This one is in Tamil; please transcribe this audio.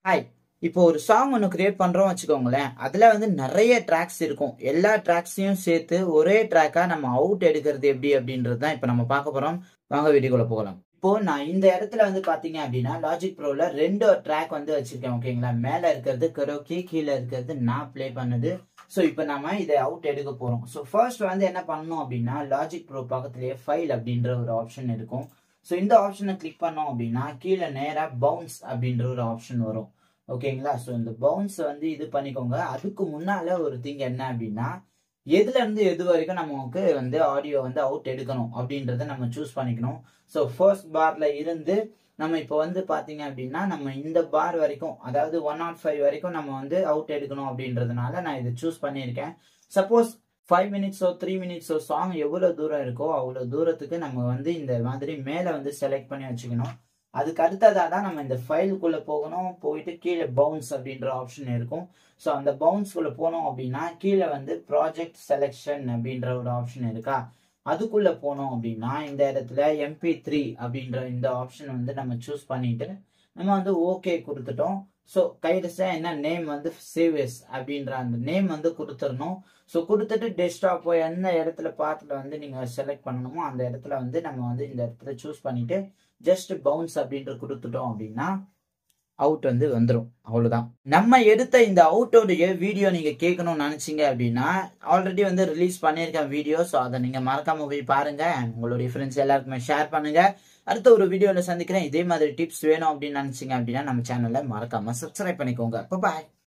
ஹாய் இப்போ ஒரு சாங் ஒன்று கிரியேட் பண்ணுறோம் வச்சுக்கோங்களேன் அதில் வந்து நிறைய ட்ராக்ஸ் இருக்கும் எல்லா ட்ராக்ஸையும் சேர்த்து ஒரே ட்ராக்காக நம்ம அவுட் எடுக்கிறது எப்படி அப்படின்றது தான் இப்போ நம்ம பார்க்க போகிறோம் வாங்க வீடியோக்குள்ள போகலாம் இப்போ நான் இந்த இடத்துல வந்து பார்த்தீங்க அப்படின்னா லாஜிக் ப்ரோவில் ரெண்டு ட்ராக் வந்து வச்சிருக்கேன் ஓகேங்களா மேலே இருக்கிறது கரோக்கி கீழே இருக்கிறது நான் ப்ளே பண்ணது ஸோ இப்போ நம்ம இதை அவுட் எடுக்க போகிறோம் ஸோ ஃபர்ஸ்ட் வந்து என்ன பண்ணணும் அப்படின்னா லாஜிக் ப்ரோ பக்கத்துலேயே ஃபைல் அப்படின்ற ஒரு ஆப்ஷன் இருக்கும் ஸோ இந்த ஆப்ஷனை கிளிக் பண்ணோம் அப்படின்னா கீழே நேராக பவுன்ஸ் அப்படின்ற ஒரு ஆப்ஷன் வரும் ஓகேங்களா ஸோ இந்த பவுன்ஸ் வந்து இது பண்ணிக்கோங்க அதுக்கு முன்னால ஒரு திங் என்ன அப்படின்னா எதுல இருந்து எது வரைக்கும் நமக்கு வந்து ஆடியோ வந்து அவுட் எடுக்கணும் அப்படின்றத நம்ம சூஸ் பண்ணிக்கணும் ஸோ ஃபர்ஸ்ட் பார்ல இருந்து நம்ம இப்போ வந்து பாத்தீங்க அப்படின்னா நம்ம இந்த பார் வரைக்கும் அதாவது ஒன் நாட் ஃபைவ் வரைக்கும் நம்ம வந்து அவுட் எடுக்கணும் அப்படின்றதுனால நான் இதை சூஸ் பண்ணியிருக்கேன் சப்போஸ் ஃபைவ் மினிட்ஸோ த்ரீ மினிட்ஸோ சாங் எவ்வளோ தூரம் இருக்கோ அவ்வளோ தூரத்துக்கு நம்ம வந்து இந்த மாதிரி மேலே வந்து செலக்ட் பண்ணி வச்சுக்கணும் அதுக்கு அடுத்ததாக தான் நம்ம இந்த ஃபைலுக்குள்ளே போகணும் போயிட்டு கீழே பவுன்ஸ் அப்படின்ற ஆப்ஷன் இருக்கும் ஸோ அந்த பவுன்ஸ்குள்ளே போனோம் அப்படின்னா கீழே வந்து ப்ராஜெக்ட் செலெக்ஷன் அப்படின்ற ஒரு ஆப்ஷன் இருக்கா அதுக்குள்ளே போனோம் அப்படின்னா இந்த இடத்துல எம்பி த்ரீ அப்படின்ற இந்த ஆப்ஷன் வந்து நம்ம சூஸ் பண்ணிட்டு நம்ம வந்து ஓகே கொடுத்துட்டோம் ஸோ கைரஸாக என்ன நேம் வந்து சேவியஸ் அப்படின்ற அந்த நேம் வந்து கொடுத்துடணும் ஸோ கொடுத்துட்டு டெஸ்க்டாப் போய் எந்த இடத்துல பாட்டில் வந்து நீங்கள் செலக்ட் பண்ணணுமோ அந்த இடத்துல வந்து நம்ம வந்து இந்த இடத்துல சூஸ் பண்ணிட்டு ஜஸ்ட் பவுன்ஸ் அப்படின்ற கொடுத்துட்டோம் அப்படின்னா அவுட் வந்து வந்துடும் அவ்வளோதான் நம்ம எடுத்த இந்த அவுட்டோடைய வீடியோ நீங்கள் கேட்கணும்னு நினச்சிங்க அப்படின்னா ஆல்ரெடி வந்து ரிலீஸ் பண்ணியிருக்கேன் வீடியோ ஸோ அதை நீங்கள் மறக்காம போய் பாருங்க உங்களுடைய ஃப்ரெண்ட்ஸ் எல்லாருக்குமே ஷேர் பண்ணுங்க அடுத்த ஒரு வீடியோவில் சந்திக்கிறேன் இதே மாதிரி டிப்ஸ் வேணும் அப்படின்னு நினச்சிங்க அப்படின்னா நம்ம சேனலை மறக்காம சப்ஸ்கிரைப் பண்ணிக்கோங்க பாய்